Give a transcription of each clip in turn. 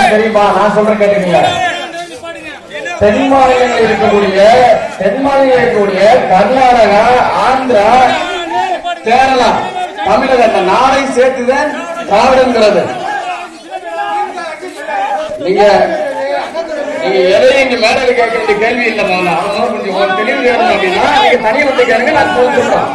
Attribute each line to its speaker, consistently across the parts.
Speaker 1: தெரியுமா நான் சொல்றேன் கேட்டுக்கீங்க தென் மாநிலங்களில் இருக்கக்கூடிய தென் மாநிலங்களில் இருக்கக்கூடிய கர்நாடகா ஆந்திரா கேரளா தமிழக இந்த நாடை சேர்த்துதான் திராவிடங்கிறது நீங்க நீங்க எதையும் இங்க மேடையில கேட்க வேண்டிய கேள்வி இல்ல மாமா அதனால கொஞ்சம் ஒரு தெளிவு வேணும் அப்படின்னா நீங்க தனி வந்து கேளுங்க நான் சொல்லிடுறேன்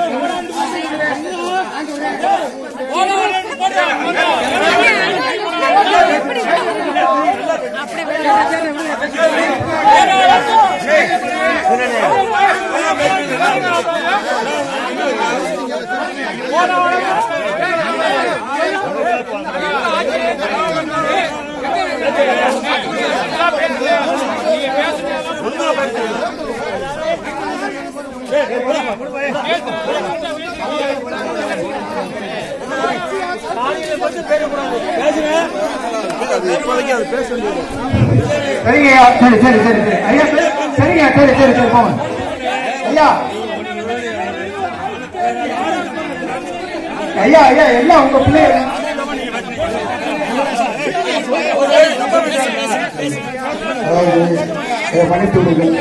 Speaker 2: சரிங்க ஐயா சரி சரி சரி சரி ஐயா சரி, சரிங்க சரி சரி சரி போங்க ஐயா ஐயா ஐயா எல்லாம் உங்க பிள்ளைங்க அதாவது இதை மன்னித்து விடுங்கள்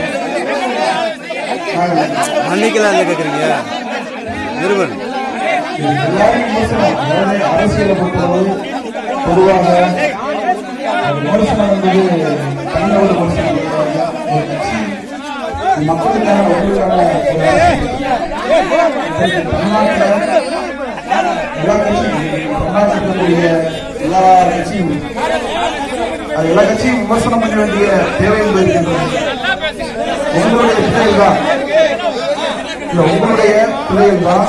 Speaker 2: நான்
Speaker 3: மன்னிக்கலாம் கேக்குறீங்க நிறுவன்
Speaker 2: எல்லாரும் விமர்சனம் அதாவது அரசியலை பொறுத்தளவு பொதுவாக அது விமர்சனம் என்பது தனியோட விமர்சனம் கிடையாது. ஒரு கட்சி மக்களுக்கான மக்களுக்கான ஒரு அரசியல். இன்றைக்கு தமிழ்நாட்டில் எல்லா கட்சியும் தமிழ்நாட்டில் இருக்கக்கூடிய எல்லா கட்சியும் அது எல்லா கட்சியும் விமர்சனம் பண்ண வேண்டிய தேவை என்பது இருக்கின்றது உங்களுடைய பிள்ளைகள் தான் இல்ல உங்களுடைய பிள்ளைகள் தான்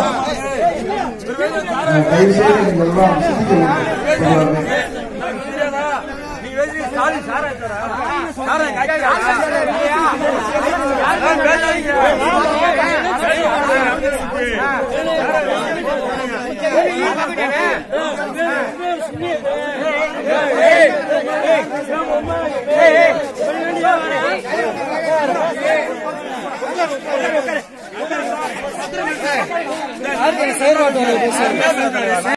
Speaker 2: அஹ் தயவு செய்து நீங்கள் எல்லாம் சிந்திக்க வேண்டும் சொல்லுவாங்க.